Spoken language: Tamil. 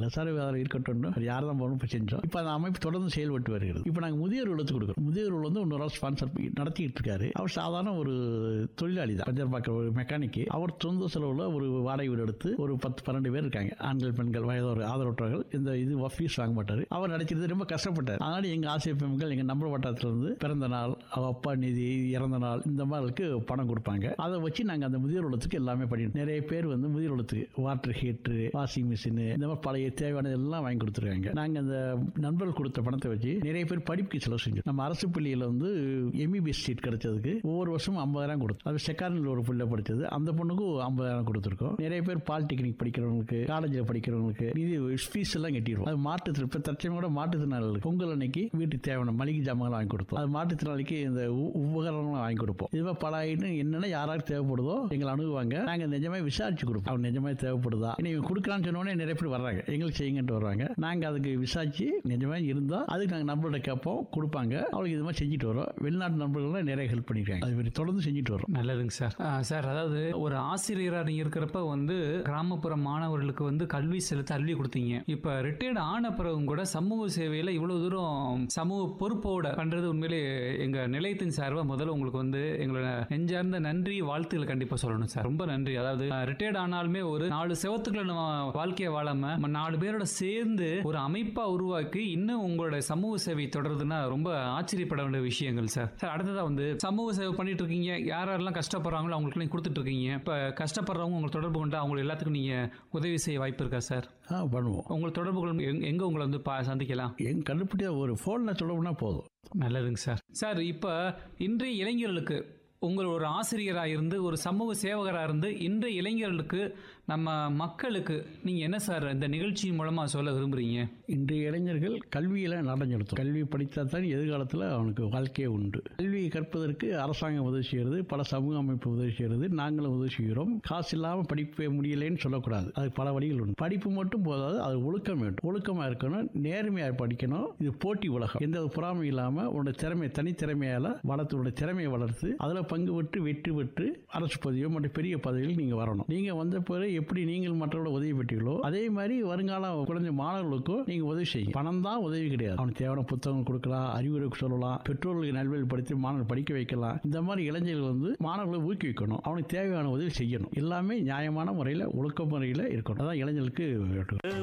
லசார வேலை இருக்கட்டும் அது யார் தான் போகணும் இப்போ செஞ்சோம் இப்போ அந்த அமைப்பு தொடர்ந்து செயல்பட்டு வருகிறது இப்போ நாங்கள் முதியோர் இல்லத்துக்கு கொடுக்குறோம் முதியோர் இல்லம் வந்து இன்னொரு ஆள் ஸ்பான்சர் நடத்திட்டு இருக்காரு அவர் சாதாரண ஒரு தொழிலாளி தான் பஞ்சர் பார்க்குற ஒரு மெக்கானிக்கு அவர் சொந்த செலவில் ஒரு வாடகை வீடு எடுத்து ஒரு பத்து பன்னெண்டு பேர் இருக்காங்க ஆண்கள் பெண்கள் வயதோர் ஆதரவற்றவர்கள் இந்த இது ஃபீஸ் வாங்க மாட்டார் அவர் நடிக்கிறது ரொம்ப கஷ்டப்பட்டார் அதனால எங்கள் ஆசிரியர் பெண்கள் எங்கள் நம்பர் வட்டாரத்திலிருந்து பிறந்த நாள் அவ அப்பா நிதி இறந்த நாள் இந்த மாதிரிக்கு பணம் கொடுப்பாங்க அதை வச்சு நாங்கள் அந்த முதியோர் இல்லத்துக்கு எல்லாமே பண்ணிட்டோம் நிறைய பேர் வந்து முதியோர் இல்லத்துக்கு வாட்டர் ஹீட்ரு வாஷிங் மிஷின் இந்த மாதிரி பழைய தேவையானது எல்லாம் வாங்கி கொடுத்துருக்காங்க நாங்கள் அந்த நண்பர்கள் கொடுத்த பணத்தை வச்சு நிறைய பேர் படிப்புக்கு செலவு செஞ்சோம் நம்ம அரசு பள்ளியில் வந்து எம்பிபிஎஸ் சீட் கிடைச்சதுக்கு ஒவ்வொரு வருஷமும் ஐம்பதாயிரம் கொடுத்தோம் அது செக்காரில் ஒரு பிள்ளை படிச்சது அந்த பொண்ணுக்கும் ஐம்பதாயிரம் கொடுத்துருக்கோம் நிறைய பேர் பாலிடெக்னிக் படிக்கிறவங்களுக்கு காலேஜில் படிக்கிறவங்களுக்கு இது ஃபீஸ் எல்லாம் கட்டிடுவோம் அது மாற்றுத்திறன் இப்போ தற்சமயம் கூட மாற்றுத்திறனாளிகளுக்கு பொங்கல் அன்னைக்கு வீட்டுக்கு தேவையான மளிகை ஜாமான்கள் வாங்கி கொடுத்தோம் அது மாற்றுத்திறனாளிக்கு இந்த உ- உபகரணங்களும் வாங்கி கொடுப்போம் இதுவே பல ஐட்டம் என்னென்ன யாராருக்கு தேவைப்படுதோ எங்களை அணுகுவாங்க நாங்கள் நிஜமே விசாரிச்சு கொடுப்போம் அவங்க நிஜமே தேவைப்படுதா நீங்க கொடுக்கலாம்னு சொன்ன உடனே நிறைய பேர் வர்றாங்க எங்களுக்கு செய்யுங்கன்ட்டு வருவாங்க நாங்கள் அதுக்கு விசாரிச்சு நிஜமே இருந்தால் அதுக்கு நாங்கள் நண்பர்கள்ட்ட கேட்போம் கொடுப்பாங்க அவங்களுக்கு இது மாதிரி செஞ்சுட்டு வரோம் வெளிநாட்டு நண்பர்கள்லாம் நிறைய ஹெல்ப் பண்ணியிருக்காங்க அது மாதிரி தொடர்ந்து செஞ்சுட்டு வரோம் நல்லதுங்க சார் ஆ, சார் அதாவது ஒரு ஆசிரியராக நீங்கள் இருக்கிறப்ப வந்து கிராமப்புற மாணவர்களுக்கு வந்து கல்வி செலுத்த கல்வி கொடுத்தீங்க இப்போ ரிட்டையர்ட் ஆன பிறகும் கூட சமூக சேவையில் இவ்வளோ தூரம் சமூக பொறுப்போட பண்ணுறது உண்மையிலே எங்கள் நிலையத்தின் சார்பாக முதல்ல உங்களுக்கு வந்து எங்களோட நெஞ்சார்ந்த நன்றி வாழ்த்துக்களை கண்டிப்பாக சொல்லணும் சார் ரொம்ப நன்றி அதாவது ரிட்டையர்ட் ஆனாலுமே ஒரு நாலு செவத்துக்குள்ள நம்ம வாழ்க்கையை வாழாம நம்ம நாலு பேரோட சேர்ந்து ஒரு அமைப்பாக உருவாக்கி இன்னும் உங்களோட சமூக சேவை தொடருதுன்னா ரொம்ப ஆச்சரியப்பட வேண்டிய விஷயங்கள் சார் சார் அடுத்ததா வந்து சமூக சேவை பண்ணிட்டு இருக்கீங்க யார் யாரெல்லாம் கஷ்டப்படுறாங்களோ அவங்களுக்கு கொடுத்துட்டு இருக்கீங்க இப்போ கஷ்டப்படுறவங்க உங்களை தொடர்பு கொண்டு அவங்க எல்லாத்துக்கும் நீங்க உதவி செய்ய வாய்ப்பு இருக்கா சார் ஆ பண்ணுவோம் உங்கள் தொடர்புகள் எங்க- எங்க உங்களை வந்து பா- சந்திக்கலாம் எங்கள் கண்டுபிடி ஒரு ஃபோனில் சொல்லணும்னா போதும் நல்லதுங்க சார் சார் இப்போ இன்றைய இளைஞர்களுக்கு உங்கள் ஒரு ஆசிரியராக இருந்து ஒரு சமூக சேவகராக இருந்து இன்றைய இளைஞர்களுக்கு நம்ம மக்களுக்கு நீங்கள் என்ன சார் இந்த நிகழ்ச்சி மூலமாக சொல்ல விரும்புகிறீங்க இன்றைய இளைஞர்கள் கல்வியில் நாட்டம் செலுத்தும் கல்வி படித்தா தான் எதிர்காலத்தில் அவனுக்கு வாழ்க்கையே உண்டு கல்வியை கற்பதற்கு அரசாங்கம் உதவி செய்கிறது பல சமூக அமைப்பு உதவி செய்கிறது நாங்களும் உதவி செய்கிறோம் காசு இல்லாமல் படிக்க முடியலைன்னு சொல்லக்கூடாது அது பல வழிகள் உண்டு படிப்பு மட்டும் போதாது அது ஒழுக்கம் வேண்டும் ஒழுக்கமாக இருக்கணும் நேர்மையாக படிக்கணும் இது போட்டி உலகம் எந்த ஒரு பொறாமை இல்லாமல் உன்னோட திறமை தனித்திறமையால் வளர்த்து உன்னோட திறமையை வளர்த்து அதில் பங்கு பெற்று வெற்றி பெற்று அரசு பதவியோ மற்ற பெரிய பதவியில் நீங்கள் வரணும் நீங்கள் வந்த பிறகு எப்படி நீங்கள் மற்றவர்களோட உதவி பெற்றீங்களோ அதே மாதிரி வருங்கால குழந்தை மாணவர்களுக்கும் நீங்கள் உதவி செய்யும் பணம் தான் உதவி கிடையாது அவனுக்கு தேவையான புத்தகம் கொடுக்கலாம் அறிவுரை சொல்லலாம் பெற்றோர்களுக்கு நல்வழிப்படுத்தி மாணவர்கள் படிக்க வைக்கலாம் இந்த மாதிரி இளைஞர்கள் வந்து மாணவர்களை ஊக்குவிக்கணும் அவனுக்கு தேவையான உதவி செய்யணும் எல்லாமே நியாயமான முறையில் ஒழுக்க முறையில் இருக்கணும் அதான் இளைஞர்களுக்கு வேண்டும்